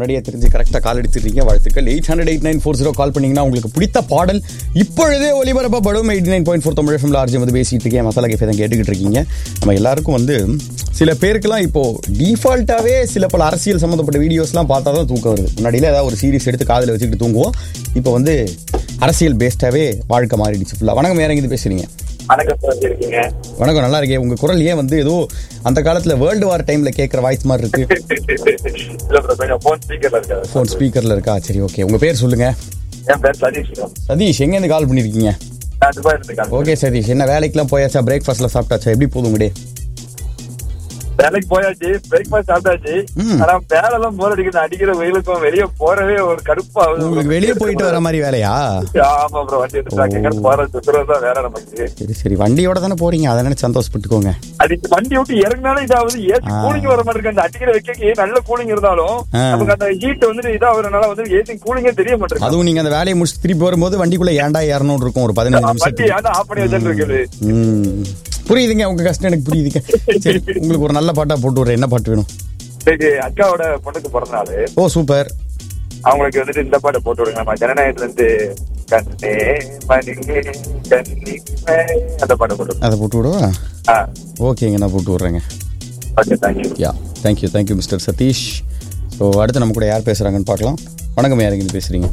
முன்னாடியே தெரிஞ்சு கரெக்டாக கால் எடுத்துருக்கீங்க வாழ்த்துக்கள் eight hundred eight nine four zero call பண்ணீங்கன்னா உங்களுக்கு பிடித்த பாடல் இப்பொழுதே ஒலிபரப்பப்படும் eighty nine point four Tamil எஃப்எம்ல ஆர்ஜி வந்து பேசிட்டு இருக்கேன் மசாலா கேஃபே தான் கேட்டுக்கிட்டு இருக்கீங்க நம்ம எல்லாருக்கும் வந்து சில பேருக்குலாம் இப்போ டிஃபால்ட்டாகவே சில பல அரசியல் சம்மந்தப்பட்ட வீடியோஸ்லாம் பார்த்தா தான் தூக்கம் வருது முன்னாடியில் ஏதாவது ஒரு சீரிஸ் எடுத்து காதில் வச்சுக்கிட்டு தூங்குவோம் இப்போ வந்து அரசியல் பேஸ்டாகவே வாழ்க்கை மாறிடுச்சு ஃபுல்லாக வணக்கம் யார் எங்கேருந்து பேசுறீங்க வணக்கம் சார் எப்படி இருக்கீங்க வணக்கம் நல்லா இருக்கே உங்க குரல் ஏன் வந்து ஏதோ அந்த காலத்துல வேர்ல்டு வார் டைம்ல கேட்குற வாய்ஸ் மாதிரி இருக்கு இல்ல ப்ரோ கொஞ்சம் போன் ஸ்பீக்கர்ல இருக்காது ஃபோன் ஸ்பீக்கர்ல இருக்கா சரி ஓகே உங்க பேர் சொல்லுங்க என் பேர் சதீஷ் சதீஷ் எங்க இருந்து கால் பண்ணிருக்கீங்க நான் துபாய் இருக்கேன் ஓகே சதீஷ் என்ன வேலைக்கெல்லாம் போயாச்சா பிரேக்ஃபாஸ்ட்ல சாப்பிட்டாச்சா எப்படி போதும் உங்க டே வேலைக்கு போயாச்சு பிரேக்ஃபாஸ்ட் சாப்பிட்டாச்சு ம். ஆனா வேலை எல்லாம் போர் அடிக்குது அடிக்கிற வெயிலுக்கும் வெளியே போறவே ஒரு கடுப்பாகுது உங்களுக்கு வெளியே போயிட்டு வர மாதிரி வேலையா ஆமா ப்ரோ வண்டி எடுத்துட்டாங்க எங்க போற சுத்துறது தான் வேலை நமக்கு சரி சரி வண்டியோட தானே போறீங்க அதை நினைச்சு சந்தோஷப்பட்டுக்கோங்க அது இந்த வண்டி விட்டு இறங்கினாலும் இதாவது ஏசி ஆ. கூலிங் வர மாதிரி இருக்கு அந்த அடிக்கிற வைக்க நல்ல கூலிங் இருந்தாலும் ஆ. நமக்கு அந்த ஹீட் வந்துட்டு இதாகிறனால வந்து ஏசி கூலிங்கே தெரிய மாட்டேங்குது அதுவும் நீங்க அந்த வேலையை முடிச்சு திருப்பி வரும்போது வண்டிக்குள்ள ஏன்டா இரநூறு இருக்கும் ஒரு பதினஞ்சு வண்டி நிமிஷத்துக்கு ஏன்டா ஆஃப் பண்ணி வச்சுட்டு இருக்குது ம். புரியுதுங்க உங்க கஷ்டம் எனக்கு புரியுதுங்க சரி உங்களுக்கு ஒரு நல்ல பாட்டா போட்டு விடுறேன் என்ன பாட்டு வேணும் இன்னைக்கு அக்காவோட பொண்ணுக்கு பிறந்த நாள் ஓ சூப்பர் அவங்களுக்கு வந்துட்டு இந்த பாட்டை போட்டு விடுங்க நம்ம ஜனநாயகத்துல இருந்து கண்ணே மணியே கண்ணி அந்த பாட்டை போட்டு விடுங்க. அதை போட்டு விடுவா ஆ ஓகேங்க நான் போட்டு விடுறேங்க okay thank you ya thank you thank you mister Satish so அடுத்து நம்ம கூட யார் பேசுகிறாங்கன்னு பார்க்கலாம் வணக்கம் யார் இருந்து பேசுகிறீங்க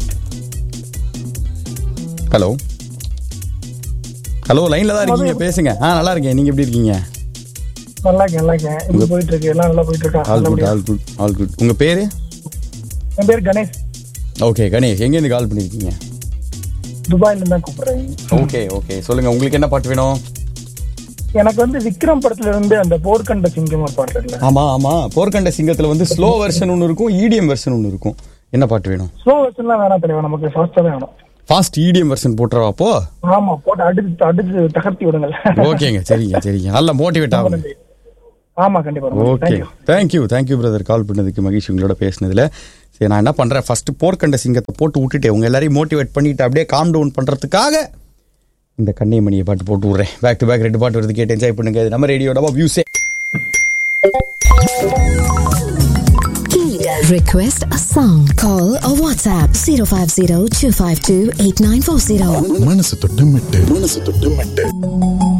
ஹலோ ஹலோ லைனில் தான் இருக்கீங்க பேசுங்க ஆ நல்லா இருக்கேன் நீங்கள் எப்படி இருக்கீங்க நல்லா இருக்கேன் நல்லா இருக்கேன் எப்படி போயிட்டு இருக்கு எல்லாம் நல்லா போயிட்டு இருக்கா ஆல் குட் நல்லபடியா? ஆல் குட் ஆல் குட் உங்கள் பேர் என் பேர் கணேஷ் ஓகே கணேஷ் எங்கேருந்து கால் பண்ணியிருக்கீங்க துபாயில இருந்து தான் கூப்பிடுறேன் ஓகே ஓகே சொல்லுங்கள் உங்களுக்கு என்ன பாட்டு வேணும் எனக்கு வந்து விக்ரம் படத்துல இருந்து அந்த போர்க்கண்ட சிங்கம் ஒரு பாட்டு இருக்குல்ல ஆமாம் ஆமாம் போர்க்கண்ட சிங்கத்தில் வந்து ஸ்லோ வெர்ஷன் ஒன்று இருக்கும் இடிஎம் வெர்ஷன் ஒன்று இருக்கும் என்ன பாட்டு வேணும் ஸ்லோ வெர்ஷன்லாம் வேணாம் தலைவா நமக்கு ஃபாஸ்டா தான் வேணும் ஃபாஸ்ட் இடிஎம் வெர்ஷன் போட்டுறவா அப்போ ஆமா போட்டு அடிச்சு அடிச்சு தகர்த்தி விடுங்கள் ஓகேங்க சரிங்க சரிங்க நல்லா மோட்டிவேட் ஆகும் ஆமா கண்டிப்பா okay thank you thank you thank you brother call பண்ணதுக்கு மகிழ்ச்சி உங்களோட பேசினதுல சரி நான் என்ன பண்றேன் ஃபர்ஸ்ட் போர்க்கண்ட சிங்கத்தை போட்டு விட்டுட்டேன் உங்க எல்லாரையும் மோட்டிவேட் பண்ணிட்டு அப்படியே காம் டவுன் பண்றதுக்காக இந்த கண்ணியமணியை பாட்டு போட்டு விடுறேன் பேக் டு பேக் ரெண்டு பாட்டு வருது கேட்டு என்ஜாய் பண்ணுங்க இது நம்ம ரேடியோட வியூஸே Request a song. Call or WhatsApp 050 252 8940. மனசு தொட்டு மெட்டு மனசு தொட்டு மெட்டு